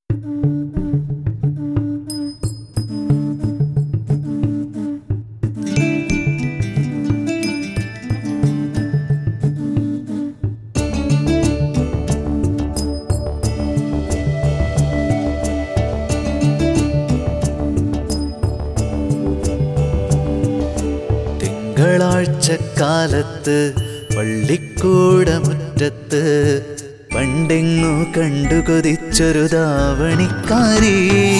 തിങ്കളാഴ്ചക്കാലത്ത് പള്ളിക്കൂടമുറ്റത്ത് പണ്ടെങ്ങോ കണ്ടു കൊതിച്ചൊരു ധാവണിക്കാരി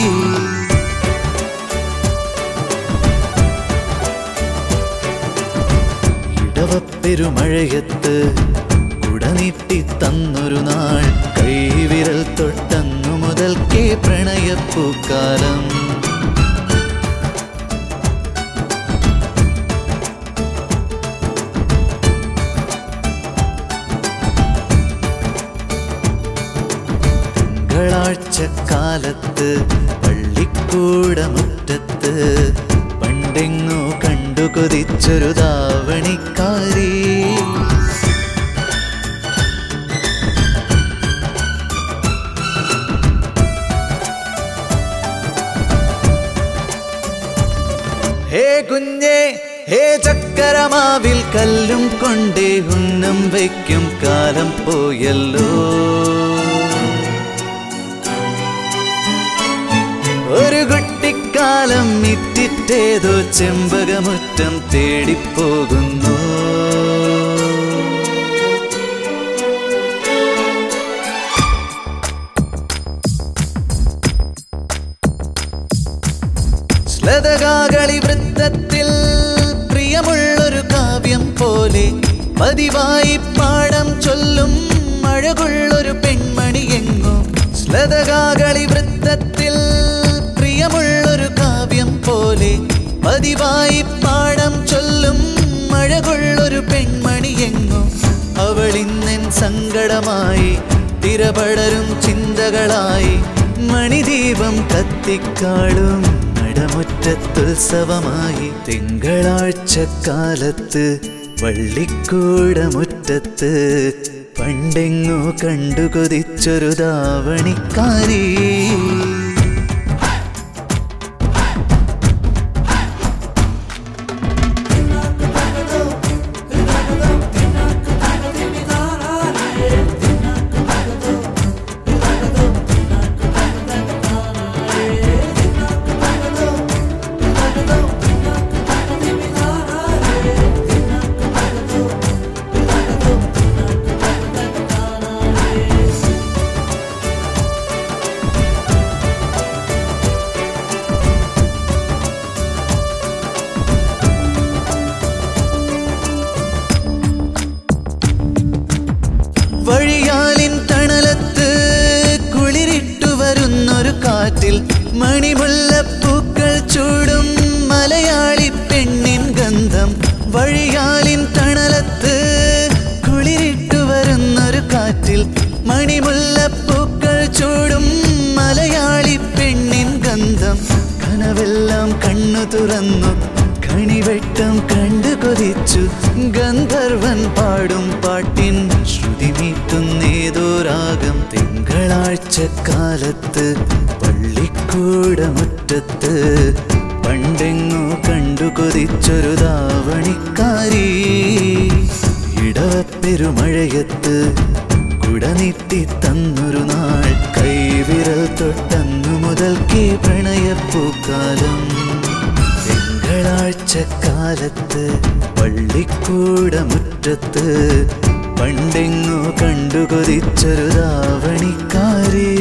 ഇടവപ്പെരുമഴയത്ത് കുടനീട്ടി തന്നൊരു നാൾ കൈവിരൽ തൊട്ടന്നു മുതൽക്കേ പ്രണയപ്പൂക്കാലം തിങ്കളാഴ്ചക്കാലത്ത് പള്ളിക്കൂടമുറ്റത്ത് പണ്ടെങ്ങോ കണ്ടു കൊതിച്ചൊരു ധാവണിക്കാരി ഹേ കുഞ്ഞേ ഹേ ചക്കരമാവിൽ കല്ലും കൊണ്ടേ ഉന്നം വയ്ക്കും കാലം പോയല്ലോ ഒരു കുട്ടിക്കാലം ഇറ്റിറ്റേതോ ചെമ്പകമുറ്റം തേടിപ്പോകുന്നു ശ്ലതകാകളി വൃത്തത്തിൽ പ്രിയമുള്ളൊരു കാവ്യം പോലെ പതിവായി പാടം ചൊല്ലും അഴകുള്ളൊരു പെൺമണി എങ്ങോ ശ്ലതകാകളി വൃത്തത്തിൽ പ്രിയമുള്ളൊരു കാവ്യം പോലെ പതിവായി പാടം ചൊല്ലും അഴകുള്ളൊരു പെൺമണി എങ്ങോ അവൾ ഇന്നൻ സങ്കടമായി തിരപടരും ചിന്തകളായി മണിദീപം കത്തിക്കാളും നടമുറ്റത്തുത്സവമായി തിങ്കളാഴ്ചക്കാലത്ത് വള്ളിക്കൂടമുറ്റത്ത് പണ്ടെങ്ങോ കണ്ടു കൊതിച്ചൊരു ധാവണിക്കാരി വഴിയാലിൻ തണലത്ത് കുളിരിട്ടു വരുന്നൊരു കാറ്റിൽ മണിമുല്ലപ്പൂക്കൾ ചൂടും മലയാളി പെണ്ണിൻ ഗന്ധം വഴിയാലിൻ തണലത്ത് കുളിരിട്ടു വരുന്നൊരു കാറ്റിൽ മണിമുല്ലപ്പൂക്കൾ ചൂടും മലയാളി പെണ്ണിൻ ഗന്ധം കനവെല്ലാം കണ്ണു തുറന്നു കണിവെട്ടം കണ്ടു കൊതിച്ചു ഗന്ധർവൻ പാടും പാട്ടിൻ ശ്രുതി മീട്ടുന്നേതോ രാഗം തിങ്കളാഴ്ചക്കാലത്ത് പള്ളിക്കൂടമുറ്റത്ത് പണ്ടെങ്ങോ കണ്ടു കൊതിച്ചൊരു ധാവണിക്കാരി ഇടവപ്പെരുമഴയത്ത് കുടനീട്ടി തന്നൊരു നാൾ കൈവിരൽ തൊട്ടന്നു മുതൽക്കേ പ്രണയപ്പൂക്കാലം തിങ്കളാഴ്ചക്കാലത്ത് പള്ളിക്കൂടമുറ്റത്ത് പണ്ടെങ്ങോ കണ്ടു കൊതിച്ചൊരു ധാവണിക്കാരി